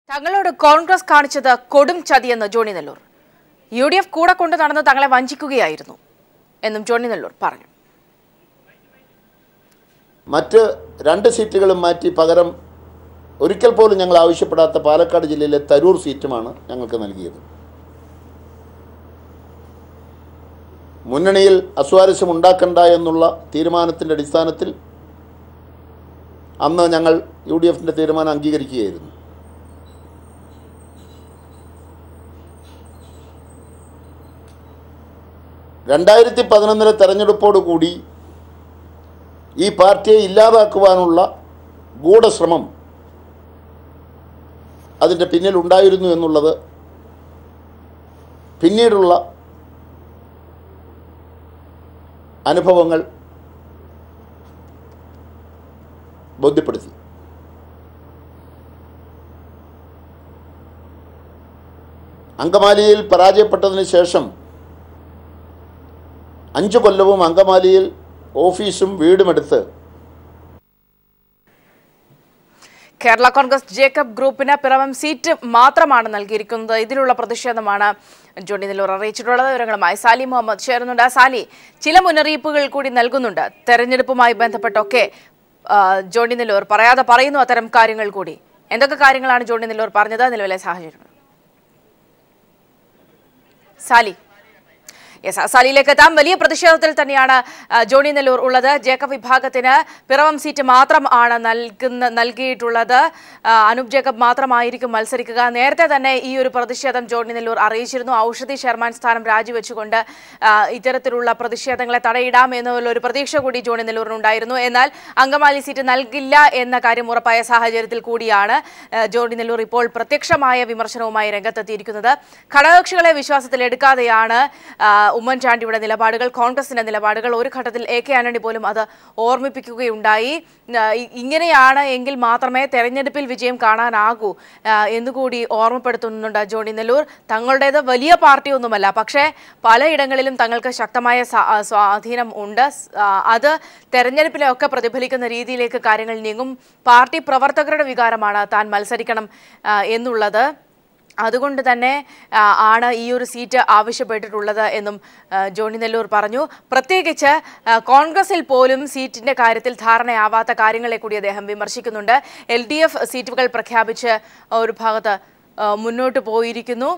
തങ്ങളോട് കോൺഗ്രസ് കാണിച്ചത് കൊടും ചതിയെന്ന് Johny Nellore U D F കൂടെ കൊണ്ട് നടന്ന് തങ്ങളെ വഞ്ചിക്കുകയായിരുന്നു എന്നും ജോണി നെല്ലൂർ പറഞ്ഞു മറ്റ് രണ്ട് സീറ്റുകളും മാറ്റി പകരം ഒരിക്കൽ പോലും ഞങ്ങൾ ആവശ്യപ്പെടാത്ത പാലക്കാട് ജില്ലയിലെ തരൂർ സീറ്റുമാണ് ഞങ്ങൾക്ക് നൽകിയത് മുന്നണിയിൽ അസ്വാരസ്യം ഉണ്ടാക്കണ്ട എന്നുള്ള തീരുമാനത്തിൻ്റെ അടിസ്ഥാനത്തിൽ അന്ന് ഞങ്ങൾ യു ഡി എഫിൻ്റെ തീരുമാനം അംഗീകരിക്കുകയായിരുന്നു രണ്ടായിരത്തി പതിനൊന്നിലെ തെരഞ്ഞെടുപ്പോടുകൂടി ഈ പാർട്ടിയെ ഇല്ലാതാക്കുവാനുള്ള ഗൂഢശ്രമം അതിൻ്റെ പിന്നിലുണ്ടായിരുന്നു എന്നുള്ളത് പിന്നീടുള്ള അനുഭവങ്ങൾ ബോധ്യപ്പെടുത്തി അങ്കമാലിയിൽ പരാജയപ്പെട്ടതിന് ശേഷം അഞ്ചു കൊല്ലവും അങ്കമാലിയിൽ ഓഫീസും വീടുമെടുത്ത് കേരള കോൺഗ്രസ് ജേക്കബ് ഗ്രൂപ്പിന് പിറവം സീറ്റ് മാത്രമാണ് നൽകിയിരിക്കുന്നത് ഇതിലുള്ള പ്രതിഷേധമാണ് ജോണി നെല്ലൂർ അറിയിച്ചിട്ടുള്ളത് വിവരങ്ങളുമായി സാലി മുഹമ്മദ് ചേരുന്നുണ്ട് സാലി ചില മുന്നറിയിപ്പുകൾ കൂടി നൽകുന്നുണ്ട് തെരഞ്ഞെടുപ്പുമായി ബന്ധപ്പെട്ടൊക്കെ ആ, ജോണി നെല്ലൂർ പറയാതെ പറയുന്നു അത്തരം കാര്യങ്ങൾ കൂടി എന്തൊക്കെ കാര്യങ്ങളാണ് ജോണി നെല്ലൂർ പറഞ്ഞത് നിലവിലെ സാഹചര്യം സാലി യെസ് സാലിയിലേക്ക് എത്താം വലിയ പ്രതിഷേധത്തിൽ തന്നെയാണ് ആ, ജോണി നെല്ലൂർ ഉള്ളത് ജേക്കബ് വിഭാഗത്തിന് പിറവം സീറ്റ് മാത്രം ആണ് നൽകുന്ന നൽകിയിട്ടുള്ളത് ആ, അനൂപ് ജേക്കബ് മാത്രമായിരിക്കും മത്സരിക്കുക നേരത്തെ തന്നെ ഈ ഒരു പ്രതിഷേധം ജോണി നെല്ലൂർ അറിയിച്ചിരുന്നു ഔഷധി ചെയർമാൻ സ്ഥാനം രാജിവെച്ചുകൊണ്ട് ആ, ഇത്തരത്തിലുള്ള പ്രതിഷേധങ്ങളെ തടയിടാം എന്നുള്ള ഒരു പ്രതീക്ഷ കൂടി ജോണി നെല്ലൂറിനുണ്ടായിരുന്നു എന്നാൽ അങ്കമാലി സീറ്റ് നൽകില്ല എന്ന കാര്യം ഉറപ്പായ സാഹചര്യത്തിൽ കൂടിയാണ് ആ, ജോണി നെല്ലൂർ ഇപ്പോൾ പ്രത്യക്ഷമായ വിമർശനവുമായി രംഗത്തെത്തിയിരിക്കുന്നത് ഘടകകക്ഷികളെ വിശ്വാസത്തിൽ എടുക്കാതെയാണ് ആ, ഉമ്മൻചാണ്ടിയുടെ നിലപാടുകൾ കോൺഗ്രസിന്റെ നിലപാടുകൾ ഒരു ഘട്ടത്തിൽ എ കെ ആന്റണി പോലും അത് ഓർമ്മിപ്പിക്കുകയുണ്ടായി ആ, ഇ- ഇങ്ങനെയാണ് എങ്കിൽ മാത്രമേ തെരഞ്ഞെടുപ്പിൽ വിജയം കാണാനാകൂ ആ, എന്നുകൂടി ഓർമ്മപ്പെടുത്തുന്നുണ്ട് ജോണി നെല്ലൂർ തങ്ങളുടേത് വലിയ പാർട്ടിയൊന്നുമല്ല പക്ഷേ പലയിടങ്ങളിലും തങ്ങൾക്ക് ശക്തമായ സ- ആ, സ്വാധീനം ഉണ്ട് സ്- ആ, അത് തെരഞ്ഞെടുപ്പിലൊക്കെ പ്രതിഫലിക്കുന്ന രീതിയിലേക്ക് കാര്യങ്ങൾ നീങ്ങും പാർട്ടി പ്രവർത്തകരുടെ വികാരമാണ് താൻ മത്സരിക്കണം ആ, എന്നുള്ളത് അതുകൊണ്ട് തന്നെ ആ, ആണ് ഈ ഒരു സീറ്റ് ആവശ്യപ്പെട്ടിട്ടുള്ളത് എന്നും ആ, ജോണി നെല്ലൂർ പറഞ്ഞു പ്രത്യേകിച്ച് ആ, കോൺഗ്രസിൽ പോലും സീറ്റിന്റെ കാര്യത്തിൽ ധാരണയാവാത്ത കാര്യങ്ങളെ കൂടി അദ്ദേഹം വിമർശിക്കുന്നുണ്ട് എൽ ഡി എഫ് സീറ്റുകൾ പ്രഖ്യാപിച്ച് ഒരു ഭാഗത്ത് ആ, മുന്നോട്ട് പോയിരിക്കുന്നു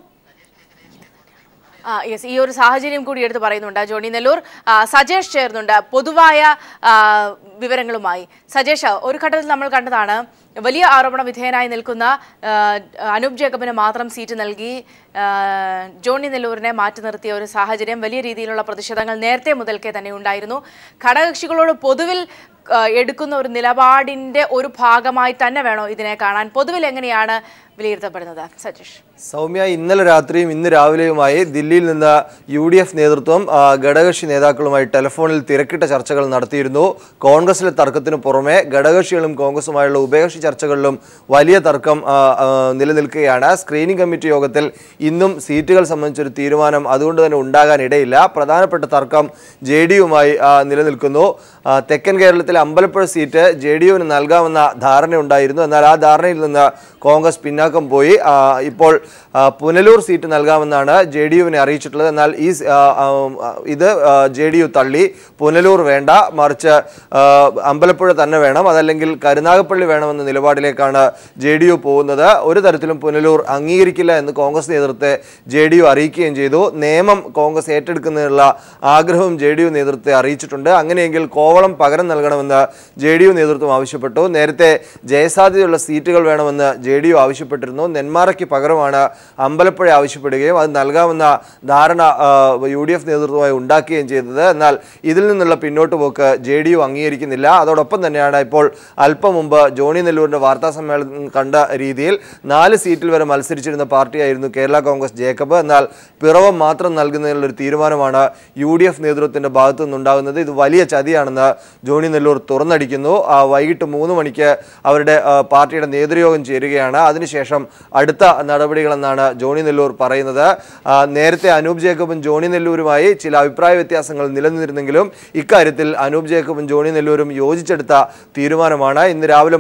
ആ യെസ് ഈ ഒരു സാഹചര്യം കൂടി എടുത്ത് പറയുന്നുണ്ട് ജോണി നെല്ലൂർ ആ, സജേഷ് ചേർന്നുണ്ട് പൊതുവായ ആ, വിവരങ്ങളുമായി സജേഷ് ഒരു ഘട്ടത്തിൽ നമ്മൾ കണ്ടതാണ് വലിയ ആരോപണ വിധേയനായി നിൽക്കുന്ന ആ, അനൂപ് ജേക്കബിന് മാത്രം സീറ്റ് നൽകി ആ, ജോണി നെല്ലൂരിനെ മാറ്റി നിർത്തിയ ഒരു സാഹചര്യം വലിയ രീതിയിലുള്ള പ്രതിഷേധങ്ങൾ നേരത്തെ മുതൽക്കേ തന്നെ ഉണ്ടായിരുന്നു ഘടകകക്ഷികളോട് പൊതുവിൽ ആ, എടുക്കുന്ന ഒരു നിലപാടിന്റെ ഒരു ഭാഗമായി തന്നെ വേണോ ഇതിനെ കാണാൻ പൊതുവിൽ എങ്ങനെയാണ് വിലയിരുത്തപ്പെടുന്നത് സജേഷ് സൗമ്യ ഇന്നലെ രാത്രിയും ഇന്ന് രാവിലെയുമായി ദില്ലിയിൽ നിന്ന് യു ഡി എഫ് നേതൃത്വം ആ, ഘടകകക്ഷി നേതാക്കളുമായി ടെലിഫോണിൽ തിരക്കിട്ട ചർച്ചകൾ നടത്തിയിരുന്നു കോൺഗ്രസിലെ തർക്കത്തിന് പുറമെ ഘടകകക്ഷികളും കോൺഗ്രസുമായുള്ള ഉഭയകക്ഷി ചർച്ചകളിലും വലിയ തർക്കം ആ, ആ, നിലനിൽക്കുകയാണ് സ്ക്രീനിംഗ് കമ്മിറ്റി യോഗത്തിൽ ഇന്നും സീറ്റുകൾ സംബന്ധിച്ചൊരു തീരുമാനം അതുകൊണ്ട് തന്നെ ഉണ്ടാകാൻ ഇടയില്ല പ്രധാനപ്പെട്ട തർക്കം ജെ ഡി യുമായി നിലനിൽക്കുന്നു ആ, തെക്കൻ കേരളത്തിലെ അമ്പലപ്പുഴ സീറ്റ് ജെ ഡി യുവിന് നൽകാമെന്ന ധാരണയുണ്ടായിരുന്നു എന്നാൽ ആ ധാരണയിൽ നിന്ന് കോൺഗ്രസ് പിന്നാക്കം പോയി ആ, ഇപ്പോൾ ആ, പുനലൂർ സീറ്റ് നൽകാമെന്നാണ് ജെ ഡി യുവിനെ അറിയിച്ചിട്ടുള്ളത് എന്നാൽ ഈ സ്- ആ, ആ, ഇത് ജെ ഡി യു തള്ളി പുനലൂർ വേണ്ട മറിച്ച് ആ, അമ്പലപ്പുഴ തന്നെ വേണം അതല്ലെങ്കിൽ കരുനാഗപ്പള്ളി വേണമെന്ന നിലപാടിലേക്കാണ് ജെ ഡി യു പോകുന്നത് ഒരു തരത്തിലും പുനലൂർ അംഗീകരിക്കില്ല എന്ന് കോൺഗ്രസ് നേതൃത്വത്തെ ജെ ഡി യു അറിയിക്കുകയും ചെയ്തു നിയമം കോൺഗ്രസ് ഏറ്റെടുക്കുന്നതിനുള്ള ആഗ്രഹവും ജെ ഡി യു നേതൃത്വത്തെ അറിയിച്ചിട്ടുണ്ട് അങ്ങനെയെങ്കിൽ കോവളം പകരം നൽകണമെന്ന് ജെ ഡി യു നേതൃത്വം ആവശ്യപ്പെട്ടു നേരത്തെ ജയസാധ്യതയുള്ള സീറ്റുകൾ വേണമെന്ന് ജെ ഡി യു ആവശ്യപ്പെട്ടിരുന്നു നെന്മാറയ്ക്ക് പകരമാണ് അമ്പലപ്പുഴ ആവശ്യപ്പെടുകയും അത് നൽകാമെന്ന ധാരണ യു ഡി എഫ് നേതൃത്വമായി ഉണ്ടാക്കുകയും ചെയ്തത് എന്നാൽ ഇതിൽ നിന്നുള്ള പിന്നോട്ട് പോക്ക് ജെ ഡി യു അംഗീകരിക്കുന്നില്ല അതോടൊപ്പം തന്നെയാണ് ഇപ്പോൾ അല്പം മുമ്പ് ജോണി നെല്ലൂരിന്റെ വാർത്താ സമ്മേളനം കണ്ട രീതിയിൽ നാല് സീറ്റിൽ വരെ മത്സരിച്ചിരുന്ന പാർട്ടിയായിരുന്നു കേരള കോൺഗ്രസ് ജേക്കബ് എന്നാൽ പിറവം മാത്രം നൽകുന്നതിനുള്ള ഒരു തീരുമാനമാണ് യു ഡി എഫ് നേതൃത്വത്തിന്റെ ഭാഗത്തു നിന്നുണ്ടാകുന്നത് ഇത് വലിയ ചതിയാണെന്ന് ജോണി നെല്ലൂർ തുറന്നടിക്കുന്നു ആ, വൈകിട്ട് മൂന്ന് മണിക്ക് അവരുടെ ആ, പാർട്ടിയുടെ നേതൃയോഗം ചേരുകയാണ് അതിനുശേഷം അടുത്ത നടപടികളെന്നാണ് ജോണി നെല്ലൂർ പറയുന്നത് ആ, നേരത്തെ അനൂപ് ജേക്കബും ജോണി നെല്ലൂരുമായി ചില അഭിപ്രായ വ്യത്യാസങ്ങൾ നിലനിന്നിരുന്നെങ്കിലും ഇക്കാര്യത്തിൽ അനൂപ് ജേക്കബും ജോണി നെല്ലൂരും യോജിച്ചെടുത്ത തീരുമാനമാണ് ഇന്ന് രാവിലെ മാധ്യമങ്ങളെ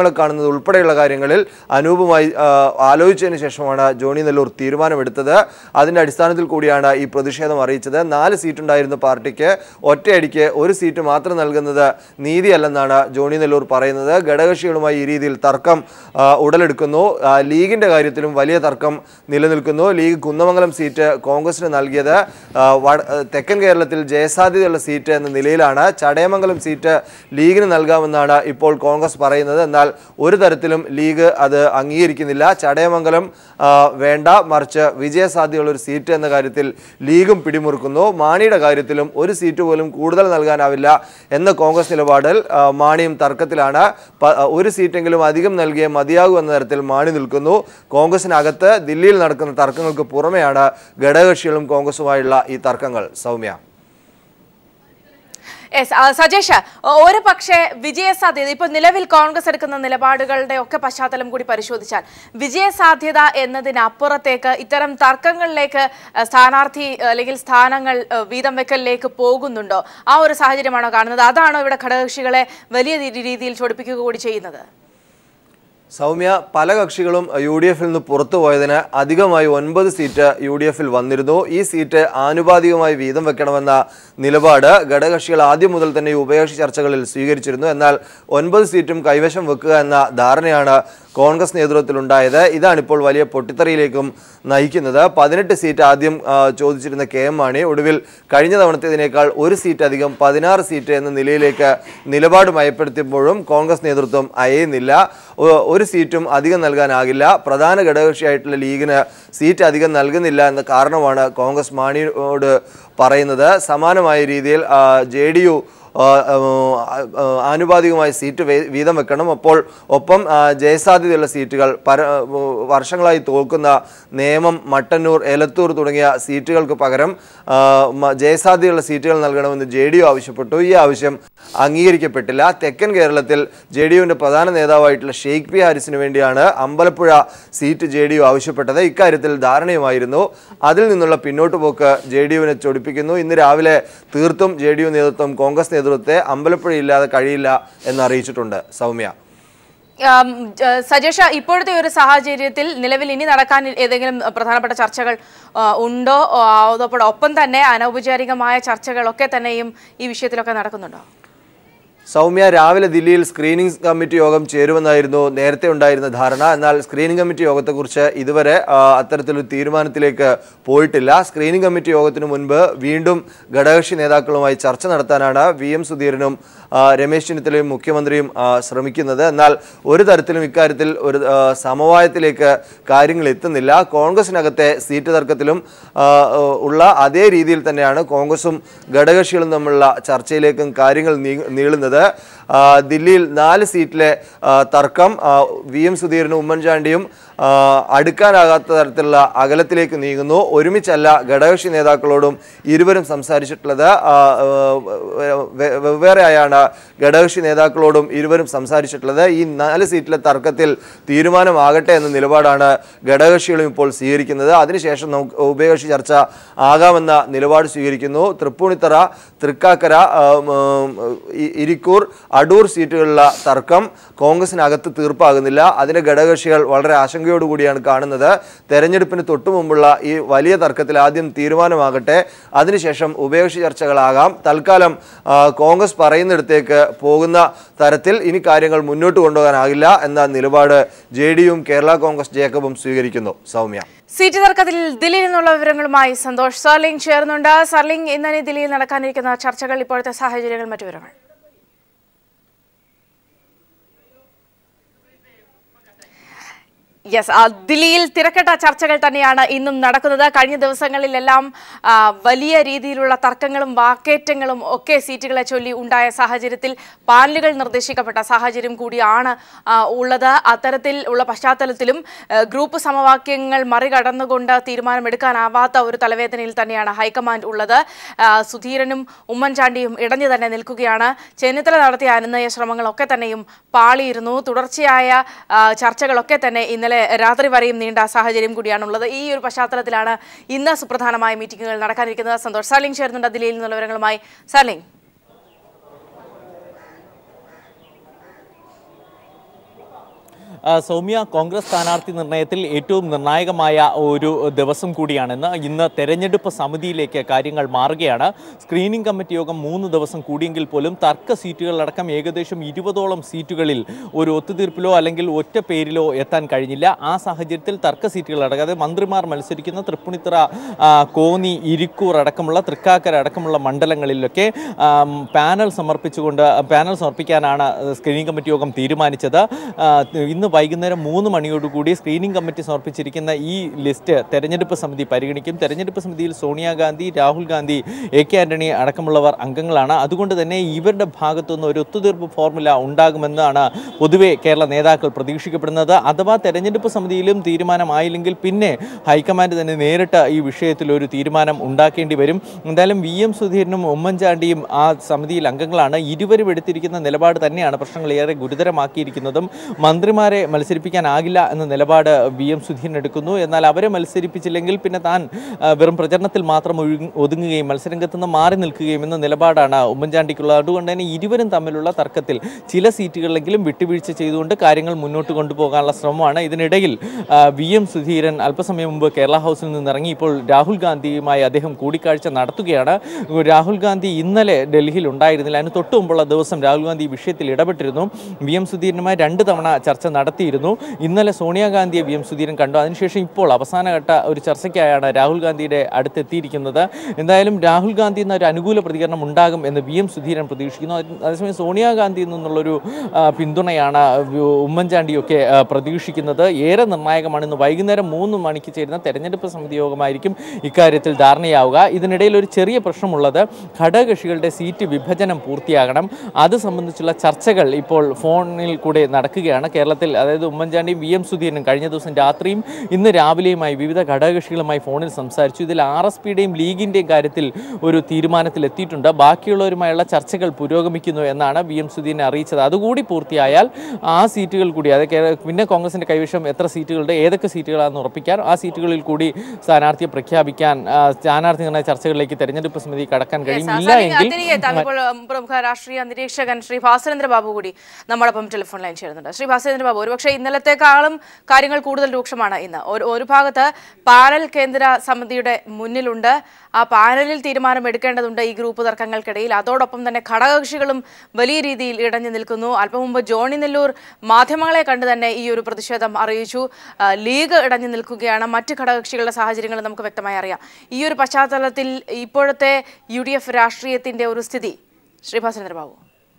സ്ഥാനാർത്ഥികളെ കാണുന്നത് ഉൾപ്പെടെയുള്ള കാര്യങ്ങളിൽ അനൂപുമായി ആ, ആലോചിച്ചതിന് ശേഷമാണ് ജോണി നെല്ലൂർ തീരുമാനമെടുത്തത് അതിന്റെ അടിസ്ഥാനത്തിൽ കൂടിയാണ് ഈ പ്രതിഷേധം അറിയിച്ചത് നാല് സീറ്റ് ഉണ്ടായിരുന്ന പാർട്ടിക്ക് ഒറ്റയടിക്ക് ഒരു സീറ്റ് മാത്രം നൽകുന്നത് നീതിയല്ലെന്നാണ് ജോണി നെല്ലൂർ പറയുന്നത് ഘടകകക്ഷികളുമായി ഈ രീതിയിൽ തർക്കം ആ, ഉടലെടുക്കുന്നു ആ, ലീഗിന്റെ കാര്യത്തിലും വലിയ തർക്കം നിലനിൽക്കുന്നു ലീഗ് കുന്നമംഗലം സീറ്റ് കോൺഗ്രസിന് നൽകിയത് ആ, വട- ആ, തെക്കൻ കേരളത്തിൽ ജയസാധ്യതയുള്ള സീറ്റ് എന്ന നിലയിലാണ് ചടയമംഗലം സീറ്റ് ലീഗിന് നൽകാമെന്നാണ് ഇപ്പോൾ കോൺഗ്രസ് പറയുന്നത് എന്നാൽ ഒരു തരത്തിലും ലീഗ് അത് അംഗീകരിക്കുന്നില്ല ചടയമംഗലം ആ, വേണ്ട മറിച്ച് വിജയസാധ്യതയുള്ള ഒരു സീറ്റ് എന്ന കാര്യത്തിൽ ലീഗും പിടിമുറുക്കുന്നു മാണിയുടെ കാര്യത്തിലും ഒരു സീറ്റ് പോലും കൂടുതൽ നൽകാനാവില്ല എന്ന കോൺഗ്രസ് നിലപാടിൽ ആ, മാണിയും തർക്കത്തിലാണ് പ- ഒരു സീറ്റെങ്കിലും അധികം നൽകിയേ മതിയാകൂ എന്ന തരത്തിൽ മാണി നിൽക്കുന്നു കോൺഗ്രസിനകത്ത് ദില്ലിയിൽ നടക്കുന്ന തർക്കങ്ങൾക്ക് പുറമെയാണ് ഘടകകക്ഷികളും കോൺഗ്രസുമായുള്ള ഈ തർക്കങ്ങൾ സൗമ്യ യെസ് സജേഷ് ഒരു പക്ഷേ വിജയസാധ്യത ഇപ്പൊ നിലവിൽ കോൺഗ്രസ് എടുക്കുന്ന നിലപാടുകളുടെ ഒക്കെ പശ്ചാത്തലം കൂടി പരിശോധിച്ചാൽ വിജയസാധ്യത എന്നതിനപ്പുറത്തേക്ക് ഇത്തരം തർക്കങ്ങളിലേക്ക് ആ, സ്ഥാനാർത്ഥി അല്ലെങ്കിൽ സ്ഥാനങ്ങൾ ആ, വീതം വെക്കലിലേക്ക് പോകുന്നുണ്ടോ ആ ഒരു സാഹചര്യമാണോ കാണുന്നത് അതാണോ ഇവിടെ ഘടകകക്ഷികളെ വലിയ രീ- രീതിയിൽ ചൊടിപ്പിക്കുക കൂടി ചെയ്യുന്നത് സൗമ്യ പല കക്ഷികളും യു ഡി എഫിൽ നിന്ന് പുറത്തു പോയതിന് അധികമായി ഒൻപത് സീറ്റ് യു ഡി എഫിൽ വന്നിരുന്നു ഈ സീറ്റ് ആനുപാതികമായി വീതം വെക്കണമെന്ന നിലപാട് ഘടകകക്ഷികൾ ആദ്യം മുതൽ തന്നെ ഈ ഉഭയകക്ഷി ചർച്ചകളിൽ സ്വീകരിച്ചിരുന്നു എന്നാൽ ഒൻപത് സീറ്റും കൈവശം വെക്കുക എന്ന ധാരണയാണ് കോൺഗ്രസ് നേതൃത്വത്തിലുണ്ടായത് ഇതാണ് ഇപ്പോൾ വലിയ പൊട്ടിത്തെറിയിലേക്കും നയിക്കുന്നത് പതിനെട്ട് സീറ്റ് ആദ്യം ആ, ചോദിച്ചിരുന്ന കെ എം മാണി ഒടുവിൽ കഴിഞ്ഞ തവണത്തേതിനേക്കാൾ ഒരു സീറ്റ് അധികം പതിനാറ് സീറ്റ് എന്ന നിലയിലേക്ക് നിലപാട് മയപ്പെടുത്തിയപ്പോഴും കോൺഗ്രസ് നേതൃത്വം അയയുന്നില്ല ഒ- ഒരു സീറ്റും അധികം നൽകാനാകില്ല പ്രധാന ഘടകകക്ഷിയായിട്ടുള്ള ലീഗിന് സീറ്റ് അധികം നൽകുന്നില്ല എന്ന കാരണമാണ് കോൺഗ്രസ് മാണിയോട് പറയുന്നത് സമാനമായ രീതിയിൽ ജെ ഡി യു ആ, ആ, ആ, ആനുപാതികമായ സീറ്റ് വേ- വീതം വെക്കണം അപ്പോൾ ഒപ്പം ആ, ജയസാധ്യതയുള്ള സീറ്റുകൾ പര ആ, വർഷങ്ങളായി തോൽക്കുന്ന നേമം മട്ടന്നൂർ എലത്തൂർ തുടങ്ങിയ സീറ്റുകൾക്ക് പകരം ആ, മ- ജയസാധ്യതയുള്ള സീറ്റുകൾ നൽകണമെന്ന് ജെ ഡി യു ആവശ്യപ്പെട്ടു ഈ ആവശ്യം അംഗീകരിക്കപ്പെട്ടില്ല തെക്കൻ കേരളത്തിൽ ജെ ഡി യുവിൻ്റെ പ്രധാന നേതാവായിട്ടുള്ള ഷെയ്ഖ് പി ഹാരിസിന് വേണ്ടിയാണ് Ambalappuzha seat J D U ആവശ്യപ്പെട്ടത് ഇക്കാര്യത്തിൽ ധാരണയുമായിരുന്നു അതിൽ നിന്നുള്ള പിന്നോട്ട് പോക്ക് ജെ ഡി യുവിനെ ചൊടിപ്പിക്കുന്നു ഇന്ന് രാവിലെ തീർത്തും ജെ ഡി യു നേതൃത്വം കോൺഗ്രസ് നേതൃത്വത്തെ അമ്പലപ്പുഴ ഇല്ലാതെ കഴിയില്ല എന്ന് അറിയിച്ചിട്ടുണ്ട് സൗമ്യ ആം, ജ- സജേഷ ഇപ്പോഴത്തെ ഒരു സാഹചര്യത്തിൽ നിലവിൽ ഇനി നടക്കാൻ ഏതെങ്കിലും പ്രധാനപ്പെട്ട ചർച്ചകൾ ആ, ഉണ്ടോ ആ, അതോടൊപ്പം തന്നെ അനൗപചാരികമായ ചർച്ചകളൊക്കെ തന്നെയും ഈ വിഷയത്തിലൊക്കെ നടക്കുന്നുണ്ടോ സൗമ്യ രാവിലെ ദില്ലിയിൽ സ്ക്രീനിംഗ് കമ്മിറ്റി യോഗം ചേരുമെന്നായിരുന്നു നേരത്തെ ഉണ്ടായിരുന്ന ധാരണ എന്നാൽ സ്ക്രീനിംഗ് കമ്മിറ്റി യോഗത്തെക്കുറിച്ച് ഇതുവരെ ആ, അത്തരത്തിലൊരു തീരുമാനത്തിലേക്ക് പോയിട്ടില്ല സ്ക്രീനിംഗ് കമ്മിറ്റി യോഗത്തിന് മുൻപ് വീണ്ടും ഘടകകക്ഷി നേതാക്കളുമായി ചർച്ച നടത്താനാണ് വി എം സുധീരനും ആ, രമേശ് ചെന്നിത്തലയും മുഖ്യമന്ത്രിയും ആ, ശ്രമിക്കുന്നത് എന്നാൽ ഒരു തരത്തിലും ഇക്കാര്യത്തിൽ ഒരു ആ, സമവായത്തിലേക്ക് കാര്യങ്ങൾ എത്തുന്നില്ല കോൺഗ്രസിനകത്തെ സീറ്റ് തർക്കത്തിലും ആ, ഉള്ള അതേ രീതിയിൽ തന്നെയാണ് കോൺഗ്രസും ഘടകകക്ഷികളും തമ്മിലുള്ള ചർച്ചയിലേക്കും കാര്യങ്ങൾ നീ- നീളുന്നത് ആ, ദില്ലിയിൽ നാല് സീറ്റിലെ ആ, തർക്കം ആ, വി എം സുധീരനും ഉമ്മൻചാണ്ടിയും ആ, അടുക്കാനാകാത്ത തരത്തിലുള്ള അകലത്തിലേക്ക് നീങ്ങുന്നു ഒരുമിച്ചല്ല ഘടകകക്ഷി നേതാക്കളോടും ഇരുവരും സംസാരിച്ചിട്ടുള്ളത് ആ, വെ- വെവ്വേറെയായാണ് ഘടകകക്ഷി നേതാക്കളോടും ഇരുവരും സംസാരിച്ചിട്ടുള്ളത് ഈ നാല് സീറ്റിലെ തർക്കത്തിൽ തീരുമാനമാകട്ടെ എന്ന നിലപാടാണ് ഘടകകക്ഷികളും ഇപ്പോൾ സ്വീകരിക്കുന്നത് അതിനുശേഷം നമുക്ക് ഉഭയകക്ഷി ചർച്ച ആകാമെന്ന നിലപാട് സ്വീകരിക്കുന്നു തൃപ്പൂണിത്തറ തൃക്കാക്കര ആ, ഉം, ഇ- ഇരിക്കൂർ അടൂർ സീറ്റുകളിലുള്ള തർക്കം കോൺഗ്രസിനകത്ത് തീർപ്പാകുന്നില്ല അതിന് ഘടകകക്ഷികൾ വളരെ ആശങ്കയോടുകൂടിയാണ് കാണുന്നത് തെരഞ്ഞെടുപ്പിന് തൊട്ടു മുമ്പുള്ള ഈ വലിയ തർക്കത്തിൽ ആദ്യം തീരുമാനമാകട്ടെ അതിനുശേഷം ഉഭയകക്ഷി ചർച്ചകളാകാം തൽക്കാലം ആ, കോൺഗ്രസ് പറയുന്നിടത്തേക്ക് പോകുന്ന തരത്തിൽ ഇനി കാര്യങ്ങൾ മുന്നോട്ട് കൊണ്ടുപോകാനാകില്ല എന്ന നിലപാട് ജെ ഡിയും കേരള കോൺഗ്രസ് ജേക്കബും സ്വീകരിക്കുന്നു സൗമ്യ സീറ്റ് തർക്കത്തിൽ ദില്ലിയിൽ നിന്നുള്ള വിവരങ്ങളുമായി സന്തോഷ് സർലിംഗ് ചേർന്നുണ്ട് സർലിംഗ് ഇന്നലെ ദില്ലിയിൽ നടക്കാനിരിക്കുന്ന ചർച്ചകൾ ഇപ്പോഴത്തെ സാഹചര്യങ്ങൾ മറ്റു വിവരങ്ങൾ യെസ് ദില്ലിയിൽ തിരക്കട്ട ചർച്ചകൾ തന്നെയാണ് ഇന്നും നടക്കുന്നത് കഴിഞ്ഞ ദിവസങ്ങളിലെല്ലാം ആ, വലിയ രീതിയിലുള്ള തർക്കങ്ങളും വാക്കേറ്റങ്ങളും ഒക്കെ സീറ്റുകളെ ചൊല്ലി ഉണ്ടായ സാഹചര്യത്തിൽ പാനലുകൾ നിർദ്ദേശിക്കപ്പെട്ട സാഹചര്യം കൂടിയാണ് ആ, ഉള്ളത് അത്തരത്തിൽ ഉള്ള പശ്ചാത്തലത്തിലും ആ, ഗ്രൂപ്പ് സമവാക്യങ്ങൾ മറികടന്നുകൊണ്ട് തീരുമാനമെടുക്കാനാവാത്ത ഒരു തലവേദനയിൽ തന്നെയാണ് ഹൈക്കമാൻഡ് ഉള്ളത് ആ, സുധീരനും ഉമ്മൻചാണ്ടിയും ഇടഞ്ഞു തന്നെ നിൽക്കുകയാണ് ചെന്നിത്തല നടത്തിയ അനുനയ ശ്രമങ്ങളൊക്കെ തന്നെയും പാളിയിരുന്നു തുടർച്ചയായ ആ, ചർച്ചകളൊക്കെ തന്നെ ഇന്നലെ രാത്രി വരെയും നീണ്ട സാഹചര്യം കൂടിയാണുള്ളത് ഈ ഒരു പശ്ചാത്തലത്തിലാണ് ഇന്ന് സുപ്രധാനമായ മീറ്റിംഗുകൾ നടക്കാനിരിക്കുന്നത് സന്തോഷ് സാലിംഗ് ചേർന്നുണ്ട് ദില്ലിയിൽ നിന്നുള്ള വിവരങ്ങളുമായി സാലിംഗ് ആ, സൗമ്യ കോൺഗ്രസ് സ്ഥാനാർത്ഥി നിർണയത്തിൽ ഏറ്റവും നിർണായകമായ ഒരു ദിവസം കൂടിയാണെന്ന് ഇന്ന് തെരഞ്ഞെടുപ്പ് സമിതിയിലേക്ക് കാര്യങ്ങൾ മാറുകയാണ് സ്ക്രീനിംഗ് കമ്മിറ്റി യോഗം മൂന്ന് ദിവസം കൂടിയെങ്കിൽ പോലും തർക്ക സീറ്റുകളടക്കം ഏകദേശം ഇരുപതോളം സീറ്റുകളിൽ ഒരു ഒത്തുതീർപ്പിലോ അല്ലെങ്കിൽ ഒറ്റ പേരിലോ എത്താൻ കഴിഞ്ഞില്ല ആ സാഹചര്യത്തിൽ തർക്ക സീറ്റുകളടക്കം അതായത് മന്ത്രിമാർ മത്സരിക്കുന്ന തൃപ്പൂണിത്തുറ ആ, കോന്നി ഇരിക്കൂർ അടക്കമുള്ള തൃക്കാക്കര അടക്കമുള്ള മണ്ഡലങ്ങളിലൊക്കെ ആം, പാനൽ സമർപ്പിച്ചുകൊണ്ട് പാനൽ സമർപ്പിക്കാനാണ് സ്ക്രീനിംഗ് കമ്മിറ്റി യോഗം തീരുമാനിച്ചത് ആ, ഇന്ന് വൈകുന്നേരം മൂന്ന് മണിയോടുകൂടി സ്ക്രീനിംഗ് കമ്മിറ്റി സമർപ്പിച്ചിരിക്കുന്ന ഈ ലിസ്റ്റ് തെരഞ്ഞെടുപ്പ് സമിതി പരിഗണിക്കും തെരഞ്ഞെടുപ്പ് സമിതിയിൽ സോണിയാഗാന്ധി രാഹുൽ ഗാന്ധി എ കെ ആന്റണി അടക്കമുള്ളവർ അംഗങ്ങളാണ് അതുകൊണ്ട് തന്നെ ഇവരുടെ ഭാഗത്തുനിന്ന് ഒരു ഒത്തുതീർപ്പ് ഫോർമുല ഉണ്ടാകുമെന്നാണ് പൊതുവെ കേരള നേതാക്കൾ പ്രതീക്ഷിക്കപ്പെടുന്നത് അഥവാ തെരഞ്ഞെടുപ്പ് സമിതിയിലും തീരുമാനമായില്ലെങ്കിൽ പിന്നെ ഹൈക്കമാൻഡ് തന്നെ നേരിട്ട് ഈ വിഷയത്തിൽ ഒരു തീരുമാനം ഉണ്ടാക്കേണ്ടി വരും എന്തായാലും വി എം സുധീരനും ഉമ്മൻചാണ്ടിയും ആ സമിതിയിൽ അംഗങ്ങളാണ് ഇരുവരും എടുത്തിരിക്കുന്ന നിലപാട് തന്നെയാണ് പ്രശ്നങ്ങൾ ഏറെ ഗുരുതരമാക്കിയിരിക്കുന്നതും മന്ത്രിമാരെ മത്സരിപ്പിക്കാനാകില്ല എന്ന നിലപാട് വി എം സുധീരൻ എടുക്കുന്നു എന്നാൽ അവരെ മത്സരിപ്പിച്ചില്ലെങ്കിൽ പിന്നെ താൻ ആ, വെറും പ്രചരണത്തിൽ മാത്രം ഒഴുങ്ങ- ഒതുങ്ങുകയും മത്സരരംഗത്ത് നിന്ന് മാറി നിൽക്കുകയും എന്ന നിലപാടാണ് ഉമ്മൻചാണ്ടിക്കുള്ളത് അതുകൊണ്ട് തന്നെ ഇരുവരും തമ്മിലുള്ള തർക്കത്തിൽ ചില സീറ്റുകളിലെങ്കിലും വിട്ടുവീഴ്ച ചെയ്തുകൊണ്ട് കാര്യങ്ങൾ മുന്നോട്ട് കൊണ്ടുപോകാനുള്ള ശ്രമമാണ് ഇതിനിടയിൽ ആ, വി എം സുധീരൻ അല്പസമയം മുമ്പ് കേരള ഹൗസിൽ നിന്ന് ഇറങ്ങി ഇപ്പോൾ രാഹുൽ ഗാന്ധിയുമായി അദ്ദേഹം കൂടിക്കാഴ്ച നടത്തുകയാണ് രാഹുൽ ഗാന്ധി ഇന്നലെ ഡൽഹിയിൽ ഉണ്ടായിരുന്നില്ല അതിന് തൊട്ട് മുമ്പുള്ള ദിവസം രാഹുൽ ഗാന്ധി ഈ വിഷയത്തിൽ ഇടപെട്ടിരുന്നു വി എം സുധീരനുമായി രണ്ട് തവണ ചർച്ച നടത്തിയിരുന്നു ഇന്നലെ സോണിയാഗാന്ധിയെ വി എം സുധീരൻ കണ്ടു അതിനുശേഷം ഇപ്പോൾ അവസാനഘട്ട ഒരു ചർച്ചയ്ക്കായാണ് രാഹുൽ ഗാന്ധിയുടെ അടുത്തെത്തിയിരിക്കുന്നത് എന്തായാലും രാഹുൽ ഗാന്ധി എന്ന ഒരു അനുകൂല പ്രതികരണം ഉണ്ടാകും എന്ന് വി എം സുധീരൻ പ്രതീക്ഷിക്കുന്നു അതേ- അതേസമയം സോണിയാഗാന്ധിയിൽ നിന്നുള്ളൊരു ആ, പിന്തുണയാണ് വി- ഉമ്മൻചാണ്ടിയൊക്കെ ആ, പ്രതീക്ഷിക്കുന്നത് ഏറെ നിർണായകമാണ് ഇന്ന് വൈകുന്നേരം മൂന്ന് മണിക്ക് ചേരുന്ന തെരഞ്ഞെടുപ്പ് സമിതി യോഗമായിരിക്കും ഇക്കാര്യത്തിൽ ധാരണയാവുക ഇതിനിടയിൽ ഒരു ചെറിയ പ്രശ്നമുള്ളത് ഘടകകക്ഷികളുടെ സീറ്റ് വിഭജനം പൂർത്തിയാകണം അത് സംബന്ധിച്ചുള്ള ചർച്ചകൾ ഇപ്പോൾ ഫോണിൽ കൂടെ നടക്കുകയാണ് കേരളത്തിൽ അതായത് ഉമ്മൻചാണ്ടിയും വി എം സുധീരനും കഴിഞ്ഞ ദിവസം രാത്രിയും ഇന്ന് രാവിലെയുമായി വിവിധ ഘടകകക്ഷികളുമായി ഫോണിൽ സംസാരിച്ചു ഇതിൽ ആർ എസ് പിയുടെയും ലീഗിൻ്റെയും കാര്യത്തിൽ ഒരു തീരുമാനത്തിൽ എത്തിയിട്ടുണ്ട് ബാക്കിയുള്ളവരുമായുള്ള ചർച്ചകൾ പുരോഗമിക്കുന്നു എന്നാണ് വി എം സുധീരനെ അറിയിച്ചത് അതുകൂടി പൂർത്തിയായാൽ ആ സീറ്റുകൾ കൂടി അതായത് കേര- പിന്നെ കോൺഗ്രസിന്റെ കൈവശം എത്ര സീറ്റുകളുണ്ട് ഏതൊക്കെ സീറ്റുകളാണെന്ന് ഉറപ്പിക്കാൻ ആ സീറ്റുകളിൽ കൂടി സ്ഥാനാർത്ഥിയെ പ്രഖ്യാപിക്കാൻ ആ, സ്ഥാനാർത്ഥി നിർണയ ചർച്ചകളിലേക്ക് തെരഞ്ഞെടുപ്പ് സമിതി കടക്കാൻ കഴിയും ഇല്ല എങ്കിൽ തിരികെ എത്താം ഇപ്പോൾ ഉം, പ്രമുഖ രാഷ്ട്രീയ നിരീക്ഷകൻ ശ്രീ ഭാസ്കരേന്ദ്ര ബാബു കൂടി നമ്മളൊപ്പം ടെലിഫോൺ ലൈൻ ചേരുന്നുണ്ട് ശ്രീ ഭാസ്കരേന്ദ്ര ബാബു ഒരുപക്ഷെ ഇന്നലത്തെക്കാളും കാര്യങ്ങൾ കൂടുതൽ രൂക്ഷമാണ് ഇന്ന് ഒരു ഒരു ഭാഗത്ത് പാനൽ കേന്ദ്ര സമിതിയുടെ മുന്നിലുണ്ട് ആ പാനലിൽ തീരുമാനം എടുക്കേണ്ടതുണ്ട് ഈ ഗ്രൂപ്പ് തർക്കങ്ങൾക്കിടയിൽ അതോടൊപ്പം തന്നെ ഘടകകക്ഷികളും വലിയ രീതിയിൽ ഇടഞ്ഞു നിൽക്കുന്നു അല്പം മുമ്പ് ജോണി നെല്ലൂർ മാധ്യമങ്ങളെ കണ്ട് തന്നെ ഈ ഒരു പ്രതിഷേധം അറിയിച്ചു ആ, ലീഗ് ഇടഞ്ഞു നിൽക്കുകയാണ് മറ്റ് ഘടകകക്ഷികളുടെ സാഹചര്യങ്ങൾ നമുക്ക് വ്യക്തമായി അറിയാം ഈ ഒരു പശ്ചാത്തലത്തിൽ ഇപ്പോഴത്തെ യു ഡി എഫ് രാഷ്ട്രീയത്തിന്റെ ഒരു സ്ഥിതി ശ്രീഭാസേന്ദ്ര ബാബു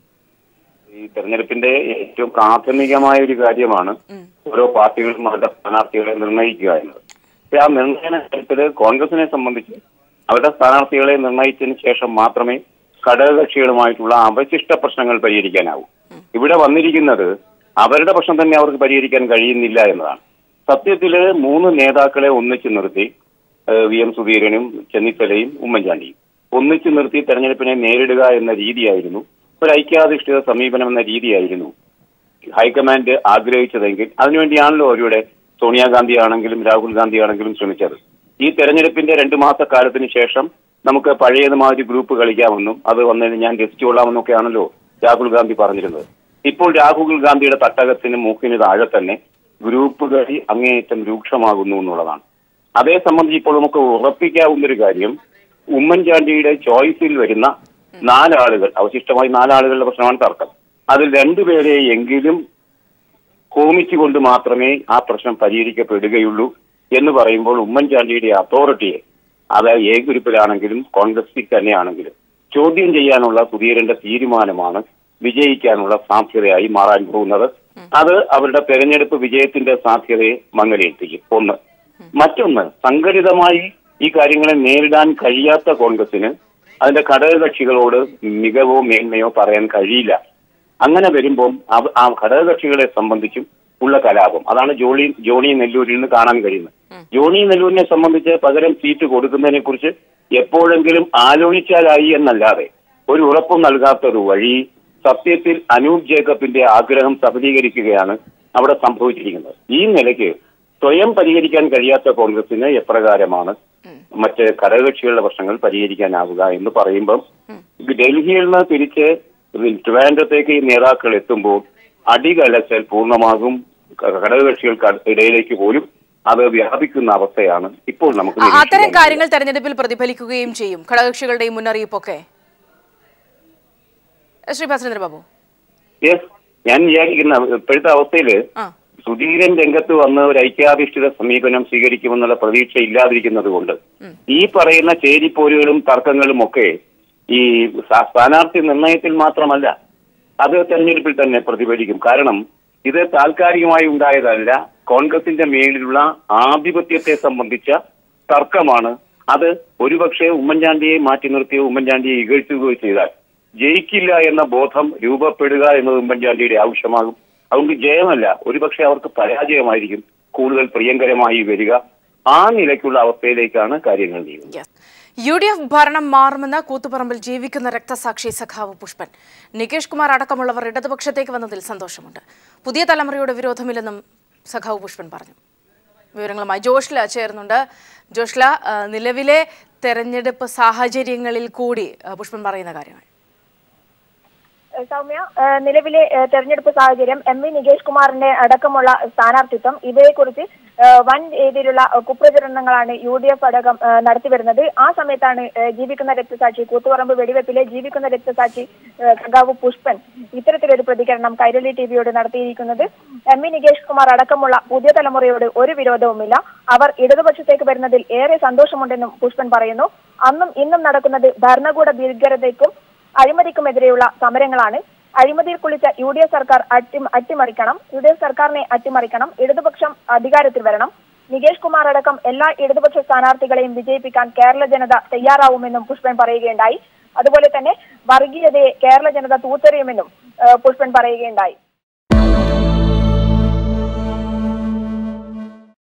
ഈ തെരഞ്ഞെടുപ്പിന്റെ ഏറ്റവും പ്രാഥമികമായ ഒരു കാര്യമാണ് ഓരോ പാർട്ടികളും അവരുടെ സ്ഥാനാർത്ഥികളെ നിർണ്ണയിക്കുക എന്നത് പക്ഷെ ആ നിർണ്ണയന കാര്യത്തില് കോൺഗ്രസിനെ സംബന്ധിച്ച് അവരുടെ സ്ഥാനാർത്ഥികളെ നിർണ്ണയിച്ചതിന് ശേഷം മാത്രമേ ഘടകകക്ഷികളുമായിട്ടുള്ള അവശിഷ്ട പ്രശ്നങ്ങൾ പരിഹരിക്കാനാവൂ ഇവിടെ വന്നിരിക്കുന്നത് അവരുടെ പ്രശ്നം തന്നെ അവർക്ക് പരിഹരിക്കാൻ കഴിയുന്നില്ല എന്നതാണ് സത്യത്തില് മൂന്ന് നേതാക്കളെ ഒന്നിച്ചു നിർത്തി ഏഹ് വി എം സുധീരനും ചെന്നിത്തലയും ഉമ്മൻചാണ്ടിയും ഒന്നിച്ചു നിർത്തി തെരഞ്ഞെടുപ്പിനെ നേരിടുക എന്ന രീതിയായിരുന്നു ഒരു ഐക്യാധിഷ്ഠിത സമീപനം എന്ന രീതിയായിരുന്നു ഹൈക്കമാൻഡ് ആഗ്രഹിച്ചതെങ്കിൽ അതിനുവേണ്ടിയാണല്ലോ അവരുടെ സോണിയാഗാന്ധി ആണെങ്കിലും രാഹുൽ ഗാന്ധി ആണെങ്കിലും ശ്രമിച്ചത് ഈ തെരഞ്ഞെടുപ്പിന്റെ രണ്ടു മാസക്കാലത്തിന് ശേഷം നമുക്ക് പഴയതുമാതിരി ഗ്രൂപ്പ് കളിക്കാമെന്നും അത് വന്നതിന് ഞാൻ രസിച്ചുകൊള്ളാമെന്നൊക്കെയാണല്ലോ രാഹുൽ ഗാന്ധി പറഞ്ഞിരുന്നത് ഇപ്പോൾ രാഹുൽ ഗാന്ധിയുടെ തട്ടകത്തിന് മൂക്കിന് താഴെ തന്നെ ഗ്രൂപ്പ് കളി അങ്ങേയറ്റം രൂക്ഷമാകുന്നു എന്നുള്ളതാണ് അതേ സംബന്ധിച്ച് ഇപ്പോൾ നമുക്ക് ഉറപ്പിക്കാവുന്ന ഒരു കാര്യം ഉമ്മൻചാണ്ടിയുടെ ചോയ്സിൽ വരുന്ന നാലാളുകൾ അവശിഷ്ടമായി നാലാളുകളുടെ പ്രശ്നമാണ് തർക്കം അതിൽ രണ്ടുപേരെ എങ്കിലും ഹോമിച്ചുകൊണ്ട് മാത്രമേ ആ പ്രശ്നം പരിഹരിക്കപ്പെടുകയുള്ളൂ എന്ന് പറയുമ്പോൾ ഉമ്മൻചാണ്ടിയുടെ അതോറിറ്റിയെ അത് എ ഗ്രൂപ്പിലാണെങ്കിലും കോൺഗ്രസിൽ തന്നെയാണെങ്കിലും ചോദ്യം ചെയ്യാനുള്ള സുധീരന്റെ തീരുമാനമാണ് വിജയിക്കാനുള്ള സാധ്യതയായി മാറാൻ പോകുന്നത് അത് അവരുടെ തെരഞ്ഞെടുപ്പ് വിജയത്തിന്റെ സാധ്യതയെ മങ്ങലേൽപ്പിക്കും ഒന്ന് മറ്റൊന്ന് സംഘടിതമായി ഈ കാര്യങ്ങളെ നേരിടാൻ കഴിയാത്ത കോൺഗ്രസിന് അതിന്റെ ഘടകകക്ഷികളോട് മികവോ മേന്മയോ പറയാൻ കഴിയില്ല അങ്ങനെ വരുമ്പോൾ അവ- ആ ഘടകകക്ഷികളെ സംബന്ധിച്ചും ഉള്ള കലാപം അതാണ് ജോളി ജോണി നെല്ലൂരിൽ നിന്ന് കാണാൻ കഴിയുന്നത് ജോണി നെല്ലൂരിനെ സംബന്ധിച്ച് പകരം സീറ്റ് കൊടുക്കുന്നതിനെ കുറിച്ച് എപ്പോഴെങ്കിലും ആലോചിച്ചാലായി എന്നല്ലാതെ ഒരു ഉറപ്പും നൽകാത്തൊരു വഴി സത്യത്തിൽ അനൂപ് ജേക്കബിന്റെ ആഗ്രഹം സഫലീകരിക്കുകയാണ് അവിടെ സംഭവിച്ചിരിക്കുന്നത് ഈ നിലയ്ക്ക് സ്വയം പരിഹരിക്കാൻ കഴിയാത്ത കോൺഗ്രസിന് എപ്രകാരമാണ് മറ്റ് ഘടകകക്ഷികളുടെ പ്രശ്നങ്ങൾ പരിഹരിക്കാനാവുക എന്ന് പറയുമ്പം ഡൽഹിയിൽ നിന്ന് തിരിച്ച് ട്രിവാൻഡ്രത്തേക്ക് ഈ നേതാക്കൾ എത്തുമ്പോൾ അടികലച്ചൽ പൂർണ്ണമാകും ഘടകകക്ഷികൾക്ക് ഇടയിലേക്ക് പോലും അത് വ്യാപിക്കുന്ന അവസ്ഥയാണ് ഇപ്പോൾ നമുക്ക് ആ, അത്തരം നിരീക്ഷിക്കാൻ കാര്യങ്ങൾ തെരഞ്ഞെടുപ്പിൽ പ്രതിഫലിക്കുകയും ചെയ്യും ഘടകകക്ഷികളുടെയും മുന്നറിയിപ്പൊക്കെ ശ്രീ ഭാസ്കരേന്ദ്ര ബാബു യെസ് ഞാൻ വിചാരിക്കുന്ന ഇപ്പോഴത്തെ അവസ്ഥയിൽ ആ സുധീരൻ രംഗത്ത് വന്ന് ഒരു ഐക്യാധിഷ്ഠിത സമീപനം സ്വീകരിക്കുമെന്നുള്ള പ്രതീക്ഷ ഇല്ലാതിരിക്കുന്നത് കൊണ്ട് ഈ പറയുന്ന ചേരിപ്പോരുകളും തർക്കങ്ങളും ഒക്കെ ഈ സ്ഥാ- സ്ഥാനാർത്ഥി നിർണയത്തിൽ മാത്രമല്ല അത് തെരഞ്ഞെടുപ്പിൽ തന്നെ പ്രതിഫലിക്കും കാരണം ഇത് താൽക്കാലികമായി ഉണ്ടായതല്ല കോൺഗ്രസിന്റെ മേലിലുള്ള ആധിപത്യത്തെ സംബന്ധിച്ച തർക്കമാണ് അത് ഒരുപക്ഷെ ഉമ്മൻചാണ്ടിയെ മാറ്റി നിർത്തിയോ ഉമ്മൻചാണ്ടിയെ ഇകഴ്ത്തുകയോ ചെയ്താൽ ജയിക്കില്ല എന്ന ബോധം രൂപപ്പെടുക എന്നത് ഉമ്മൻചാണ്ടിയുടെ ആവശ്യമാകും അതുകൊണ്ട് ജയമല്ല ഒരുപക്ഷെ അവർക്ക് പരാജയമായിരിക്കും കൂടുതൽ പ്രിയങ്കരമായി വരിക ആ നിലയ്ക്കുള്ള അവസ്ഥയിലേക്കാണ് കാര്യങ്ങൾ നീങ്ങുന്നത് യെസ് യു ഡി എഫ് ഭരണം മാറുമെന്ന് കൂത്തുപറമ്പിൽ ജീവിക്കുന്ന രക്തസാക്ഷി സഖാവ് പുഷ്പൻ നികേഷ് കുമാർ അടക്കമുള്ളവർ ഇടതുപക്ഷത്തേക്ക് വന്നതിൽ സന്തോഷമുണ്ട് പുതിയ തലമുറയുടെ വിരോധമില്ലെന്നും സഖാവ് പുഷ്പൻ പറഞ്ഞു വിവരങ്ങളുമായി ജോഷ്ല ചേർന്നുണ്ട് ജോഷ്ല ആ, നിലവിലെ തെരഞ്ഞെടുപ്പ് സാഹചര്യങ്ങളിൽ കൂടി ആ, പുഷ്പൻ പറയുന്ന കാര്യങ്ങൾ ഏഹ് സൗമ്യ ഏഹ് നിലവിലെ ഏഹ് തെരഞ്ഞെടുപ്പ് സാഹചര്യം എം വി നികേഷ് കുമാറിന്റെ അടക്കമുള്ള സ്ഥാനാർത്ഥിത്വം ഇവയെക്കുറിച്ച് ഏഹ് വൻ രീതിയിലുള്ള ഏഹ് കുപ്രചരണങ്ങളാണ് യു ഡി എഫ് അടക്കം ഏഹ് നടത്തിവരുന്നത് ആ സമയത്താണ് ഏഹ് ജീവിക്കുന്ന രക്തസാക്ഷി കൂത്തുപറമ്പ് വെടിവെപ്പിലെ ജീവിക്കുന്ന രക്തസാക്ഷി ഏഹ് സഖാവ് പുഷ്പൻ ഇത്തരത്തിലൊരു പ്രതികരണം കൈരളി ടിവിയോട് നടത്തിയിരിക്കുന്നത് എം വി നികേഷ് കുമാർ അടക്കമുള്ള പുതിയ തലമുറയോട് ഒരു വിരോധവുമില്ല അവർ ഇടതുപക്ഷത്തേക്ക് വരുന്നതിൽ ഏറെ സന്തോഷമുണ്ടെന്നും പുഷ്പൻ പറയുന്നു അന്നും ഇന്നും നടക്കുന്നത് ഭരണകൂട ഭീകരതയ്ക്കും അഴിമതിക്കുമെതിരെയുള്ള സമരങ്ങളാണ് അഴിമതിയിൽ കുളിച്ച യു ഡി എഫ് സർക്കാർ അട്ടി അട്ടിമറിക്കണം യു ഡി എഫ് സർക്കാരിനെ അട്ടിമറിക്കണം ഇടതുപക്ഷം അധികാരത്തിൽ വരണം നികേഷ് കുമാർ അടക്കം എല്ലാ ഇടതുപക്ഷ സ്ഥാനാർത്ഥികളെയും വിജയിപ്പിക്കാൻ കേരള ജനത തയ്യാറാവുമെന്നും പുഷ്പൻ പറയുകയുണ്ടായി അതുപോലെ തന്നെ വർഗീയതയെ കേരള ജനത തൂത്തെറിയുമെന്നും ഏഹ് പുഷ്പൻ പറയുകയുണ്ടായി